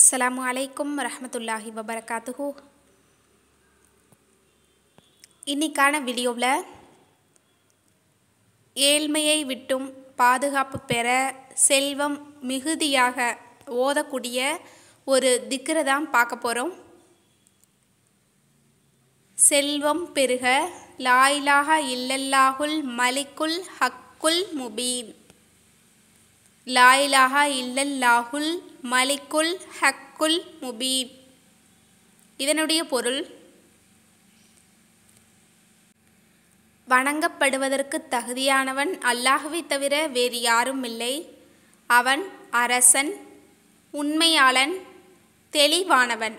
அஸ்ஸலாமு அலைக்கும் ரஹமத்துல்லாஹி வபரகாத்துஹு இன்னைக்கான வீடியோவில் ஏழ்மையை விட்டும் பாதுகாப்பு பெற செல்வம் மிகுதியாக ஓதக்கூடிய ஒரு திக்ரை தான் பார்க்க போகிறோம் செல்வம் பெருக லாயிலாக இல்லல்லாஹுல் மலிக்குல் ஹக்குல் முபீன் லாயிலாஹா இல்லல்லாஹுல் மலிக்குல் ஹக்குல் முபீன் இதனுடைய பொருள் வணங்கப்படுவதற்கு தகுதியானவன் அல்லாஹுவை தவிர வேறு யாரும் இல்லை அவன் அரசன் உண்மையாளன் தெளிவானவன்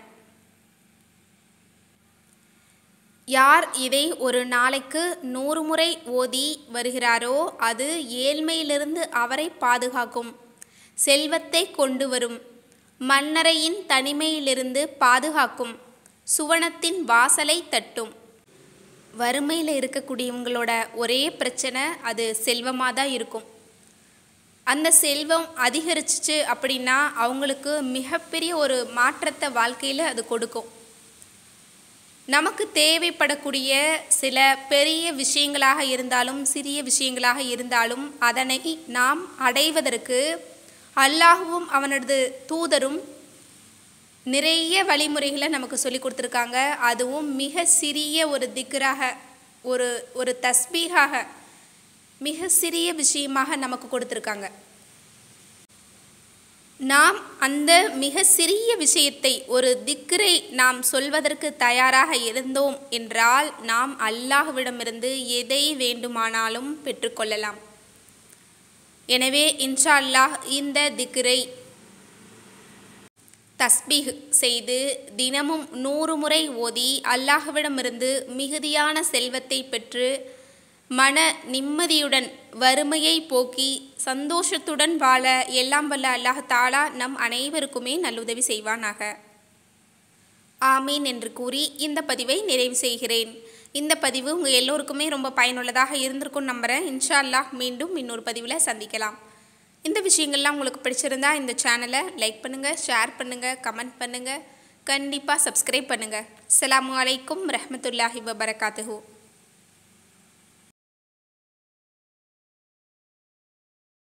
யார் இதை ஒரு நாளைக்கு நூறு முறை ஓதி வருகிறாரோ அது ஏழ்மையிலிருந்து அவரை பாதுகாக்கும் செல்வத்தை கொண்டு வரும் மன்னரையின் தனிமையிலிருந்து பாதுகாக்கும் சுவனத்தின் வாசலை தட்டும் வறுமையில் இருக்கக்கூடியவங்களோட ஒரே பிரச்சனை அது செல்வமாக தான் இருக்கும் அந்த செல்வம் அதிகரிச்சிச்சு அப்படின்னா அவங்களுக்கு மிகப்பெரிய ஒரு மாற்றத்தை வாழ்க்கையில் அது கொடுக்கும் நமக்கு தேவைப்படக்கூடிய சில பெரிய விஷயங்களாக இருந்தாலும் சிறிய விஷயங்களாக இருந்தாலும் அதனை நாம் அடைவதற்கு அல்லாஹுவும் அவனது தூதரும் நிறைய வழிமுறைகளை நமக்கு சொல்லி கொடுத்துருக்காங்க அதுவும் மிக சிறிய ஒரு திக்கராக ஒரு ஒரு தஸ்பீகாக மிக சிறிய விஷயமாக நமக்கு கொடுத்துருக்காங்க நாம் அந்த மிக சிறிய விஷயத்தை ஒரு திக்கரை நாம் சொல்வதற்கு தயாராக இருந்தோம் என்றால் நாம் அல்லாஹ்விடமிருந்து எதை வேண்டுமானாலும் பெற்றுக்கொள்ளலாம் எனவே இன்ஷா அல்லாஹ் இந்த திக்கரை தஸ்பீஹ் செய்து தினமும் நூறு முறை ஓதி அல்லாஹ்விடமிருந்து மிகுதியான செல்வத்தை பெற்று மன நிம்மதியுடன் வறுமையை போக்கி சந்தோஷத்துடன் வாழ எல்லாம் வல்ல அல்லாஹ் தாலா நம் அனைவருக்குமே நல்லுதவி செய்வானாக ஆமீன் என்று கூறி இந்த பதிவை நிறைவு செய்கிறேன் இந்த பதிவு உங்கள் எல்லோருக்குமே ரொம்ப பயனுள்ளதாக இருந்திருக்கும் நம்புகிறேன் இன்ஷா அல்லாஹ் மீண்டும் இன்னொரு பதிவில் சந்திக்கலாம் இந்த விஷயங்கள்லாம் உங்களுக்கு பிடிச்சிருந்தா இந்த சேனலை லைக் பண்ணுங்கள் ஷேர் பண்ணுங்கள் கமெண்ட் பண்ணுங்கள் கண்டிப்பாக சப்ஸ்கிரைப் பண்ணுங்கள் அஸ்ஸலாமு அலைக்கும் ரஹமத்துல்லாஹி வபரகாத்துஹூ